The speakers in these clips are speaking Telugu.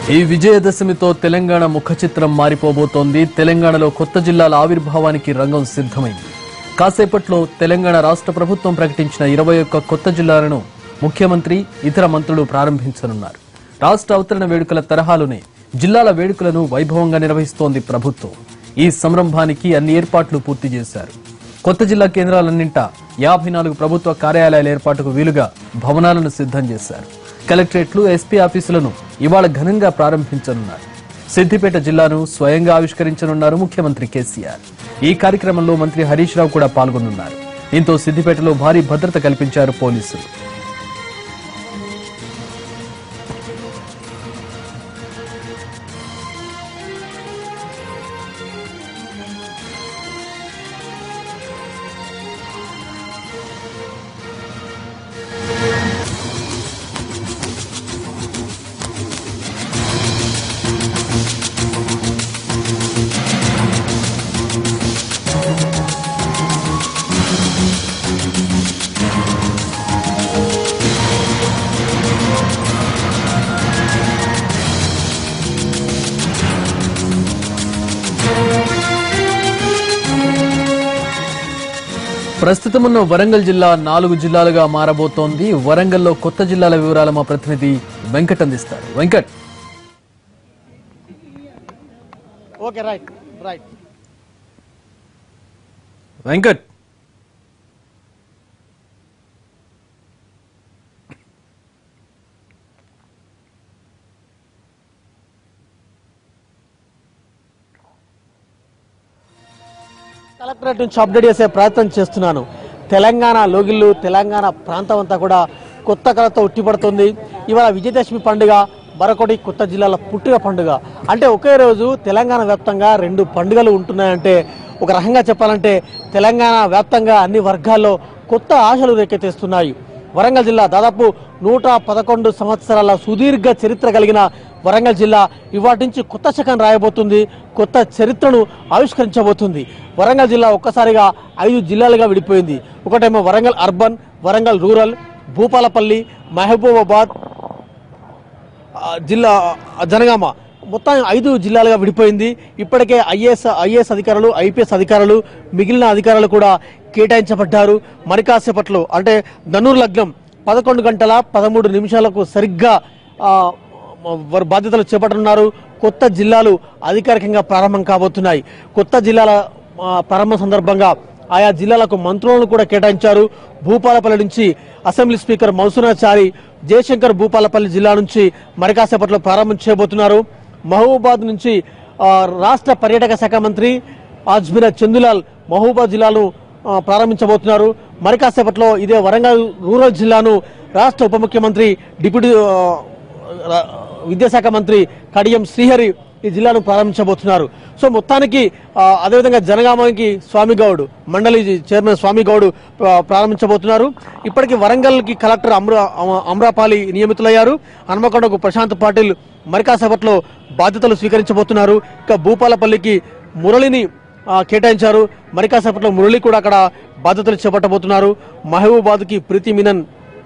ఈ విజయదశమితో తెలంగాణ ముఖ చిత్రం మారిపోబోతోంది తెలంగాణలో కొత్త జిల్లాల ఆవిర్భావానికి రంగం సిద్ధమైంది కాసేపట్లో తెలంగాణ రాష్ట్ర ప్రభుత్వం ప్రకటించిన ఇరవై ఒక్క కొత్త జిల్లాలను ముఖ్యమంత్రి ఇతర మంత్రులు ప్రారంభించనున్నారు రాష్ట్ర అవతరణ వేడుకల తరహాలోనే జిల్లాల వేడుకలను వైభవంగా నిర్వహిస్తోంది ప్రభుత్వం ఈ సంరంభానికి అన్ని ఏర్పాట్లు పూర్తి చేశారు కొత్త జిల్లా కేంద్రాలన్నింటా యాభై నాలుగు ప్రభుత్వ కార్యాలయాల ఏర్పాటుకు వీలుగా భవనాలను సిద్ధం చేశారు కలెక్టరేట్లు ఎస్పీ ఆఫీసులను ఇవాళ ఘనంగా ప్రారంభించనున్నారు సిద్దిపేట జిల్లాను స్వయంగా ఆవిష్కరించనున్నారు ముఖ్యమంత్రి కేసీఆర్ ఈ కార్యక్రమంలో మంత్రి హరీష్ రావు కూడా పాల్గొనున్నారు దీంతో సిద్దిపేటలో భారీ భద్రత కల్పించారు పోలీసులు ప్రస్తుతం ఉన్న వరంగల్ జిల్లా నాలుగు జిల్లాలుగా మారబోతోంది వరంగల్లో కొత్త జిల్లాల వివరాలు మా ప్రతినిధి వెంకట్ అందిస్తారు Venkat okay right right Venkat collectorate నుంచి అప్డేట్ చేసే ప్రయత్నం చేస్తున్నాను తెలంగాణ లోగిళ్ళు తెలంగాణ ప్రాంతం అంతా కూడా కొత్త కళతో ఉట్టిపడుతుంది ఇవాళ విజయదశమి పండుగ మరొకటి కొత్త జిల్లాల పుట్టిన పండుగ అంటే ఒకే రోజు తెలంగాణ వ్యాప్తంగా రెండు పండుగలు ఉంటున్నాయంటే ఒక రకంగా చెప్పాలంటే తెలంగాణ వ్యాప్తంగా అన్ని వర్గాల్లో కొత్త ఆశలు రేకెత్తేస్తున్నాయి వరంగల్ జిల్లా దాదాపు నూట పదకొండు సంవత్సరాల సుదీర్ఘ చరిత్ర కలిగిన వరంగల్ జిల్లా ఇవాటి నుంచి కొత్త శకం రాయబోతుంది కొత్త చరిత్రను ఆవిష్కరించబోతుంది వరంగల్ జిల్లా ఒక్కసారిగా ఐదు జిల్లాలుగా విడిపోయింది ఒకటేమో వరంగల్ అర్బన్ వరంగల్ రూరల్ భూపాలపల్లి మహబూబాబాద్ ఆ, జిల్లా ఆ, జనగామ మొత్తం ఐదు జిల్లాలుగా విడిపోయింది ఇప్పటికే ఐఏఎస్ ఐఏఎస్ అధికారులు ఐపీఎస్ అధికారులు మిగిలిన అధికారులు కూడా కేటాయించబడ్డారు మరి కాసేపట్లో అంటే ధనుర్ లగ్నం పదకొండు గంటల పదమూడు నిమిషాలకు సరిగ్గా ఆ, వారు బాధ్యతలు చేపట్టనున్నారు కొత్త జిల్లాలు అధికారికంగా ప్రారంభం కాబోతున్నాయి కొత్త జిల్లాల ఆ, ప్రారంభం సందర్భంగా ఆయా జిల్లాలకు మంత్రులను కూడా కేటాయించారు భూపాలపల్లి నుంచి అసెంబ్లీ స్పీకర్ మౌసునాచారి జయశంకర్ భూపాలపల్లి జిల్లా నుంచి మరి కాసేపట్లో ప్రారంభం చేయబోతున్నారు మహబూబాద్ నుంచి ఆ, రాష్ట్ర పర్యాటక శాఖ మంత్రి అజ్మిరా చందులాల్ మహబూబాద్ జిల్లాను ఆ, ప్రారంభించబోతున్నారు మరి కాసేపట్లో ఇదే వరంగల్ రూరల్ జిల్లాను రాష్ట్ర ఉప ముఖ్యమంత్రి డిప్యూటీ ఆ, రా- విద్యాశాఖ మంత్రి కడియం శ్రీహరి ఈ జిల్లాను ప్రారంభించబోతున్నారు సో మొత్తానికి ఆ, అదేవిధంగా జనగామానికి స్వామి గౌడ్ మండలి చైర్మన్ స్వామి గౌడ్ ప్ర- ప్రారంభించబోతున్నారు ఇప్పటికి వరంగల్కి కలెక్టర్ అమ్రా అమ- అమ్రాపాలి నియమితులయ్యారు హన్మకొండకు ప్రశాంత్ పాటిల్ మరికాసేపట్లో బాధ్యతలు స్వీకరించబోతున్నారు ఇక భూపాలపల్లికి మురళిని ఆ, కేటాయించారు మరికాసేపట్లో మురళి కూడా అక్కడ బాధ్యతలు చేపట్టబోతున్నారు మహబూబాద్కి ప్రీతి మీనన్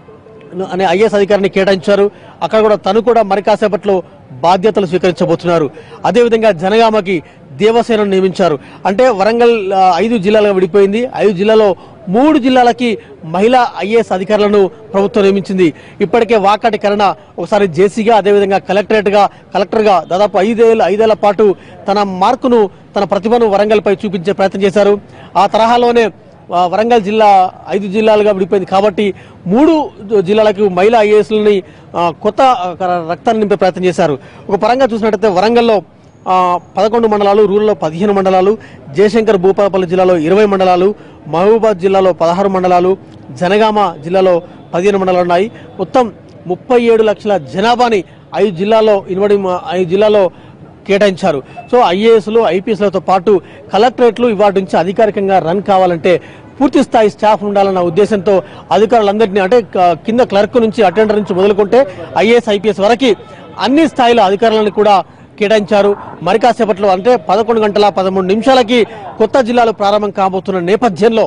అనే ఐఏఎస్ అధికారిని కేటాయించారు అక్కడ కూడా తను కూడా మరి కాసేపట్లో బాధ్యతలు స్వీకరించబోతున్నారు అదేవిధంగా జనగామకి దేవసేనను నియమించారు అంటే వరంగల్ ఆ, ఐదు జిల్లాలుగా విడిపోయింది ఐదు జిల్లాలో మూడు జిల్లాలకి మహిళా ఐఏఎస్ అధికారులను ప్రభుత్వం నియమించింది ఇప్పటికే వాకాటి కరణ ఒకసారి జేసీగా అదేవిధంగా కలెక్టరేట్గా కలెక్టర్గా దాదాపు ఐదేళ్ళు ఐదేళ్ల పాటు తన మార్కును తన ప్రతిభను వరంగల్పై చూపించే ప్రయత్నం చేశారు ఆ తరహాలోనే ఆ, వరంగల్ జిల్లా ఐదు జిల్లాలుగా విడిపోయింది కాబట్టి మూడు జిల్లాలకు మహిళా ఐఏఎస్లని కొత్త ఆ, రక్తాన్ని నింపే ప్రయత్నం చేశారు ఒక పరంగా చూసినట్టయితే వరంగల్లో ఆ, పదకొండు మండలాలు రూరల్లో పదిహేను మండలాలు జయశంకర్ భూపాలపల్లి జిల్లాలో ఇరవై మండలాలు మహబూబాద్ జిల్లాలో పదహారు మండలాలు జనగామ జిల్లాలో పదిహేను మండలాలు ఉన్నాయి మొత్తం ముప్పై ఏడు లక్షల జనాభాని ఐదు జిల్లాల్లో ఇనుబడి ఐదు జిల్లాలో కేటాయించారు సో ఐఏఎస్లు ఐపీఎస్లతో పాటు కలెక్టరేట్లు ఇవాటి నుంచి అధికారికంగా రన్ కావాలంటే పూర్తి స్థాయి స్టాఫ్ ఉండాలన్న ఉద్దేశంతో అధికారులందరినీ అంటే క- కింద క్లర్క్ నుంచి అటెండర్ నుంచి మొదలుకుంటే ఐఏఎస్ ఐపీఎస్ వరకు అన్ని స్థాయిలో అధికారులను కూడా కేటాయించారు మరి కాసేపట్లో అంటే పదకొండు గంటల పదమూడు నిమిషాలకి కొత్త జిల్లాలు ప్రారంభం కాబోతున్న నేపథ్యంలో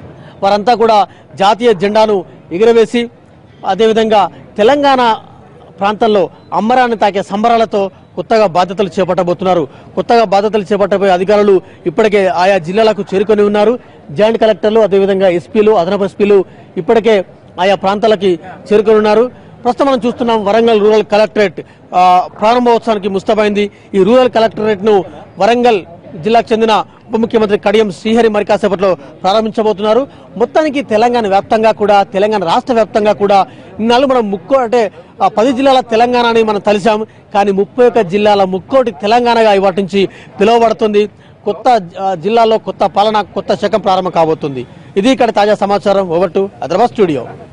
వారంతా కూడా జాతీయ జెండాను ఎగురవేసి అదేవిధంగా తెలంగాణ ప్రాంతంలో అమ్మరాన్ని తాకే సంబరాలతో కొత్తగా బాధ్యతలు చేపట్టబోతున్నారు కొత్తగా బాధ్యతలు చేపట్టబోయే అధికారులు ఇప్పటికే ఆయా జిల్లాలకు చేరుకొని ఉన్నారు జాయింట్ కలెక్టర్లు అదేవిధంగా ఎస్పీలు అదనపు ఎస్పీలు ఇప్పటికే ఆయా ప్రాంతాలకి చేరుకొని ఉన్నారు ప్రస్తుతం మనం చూస్తున్నాం వరంగల్ రూరల్ కలెక్టరేట్ ఆ, ప్రారంభోత్సవానికి ముస్తబైంది ఈ రూరల్ కలెక్టరేట్ ను వరంగల్ జిల్లాకు చెందిన ఉప ముఖ్యమంత్రి కడియం శ్రీహరి మరి కాసేపట్లో ప్రారంభించబోతున్నారు మొత్తానికి తెలంగాణ వ్యాప్తంగా కూడా తెలంగాణ రాష్ట్ర వ్యాప్తంగా కూడా ఇన్నాళ్ళు మనం ముక్కో అంటే ఆ, పది జిల్లాల తెలంగాణని మనం తలిసాం కానీ ముప్పై ఒక్క జిల్లాల ముక్కోటి తెలంగాణగా ఇవాటి నుంచి పిలువబడుతుంది కొత్త ఆ, జిల్లాలో కొత్త పాలన కొత్త శకం ప్రారంభం కాబోతుంది ఇది ఇక్కడ తాజా సమాచారం ఓవర్ టు హైదరాబాద్ స్టూడియో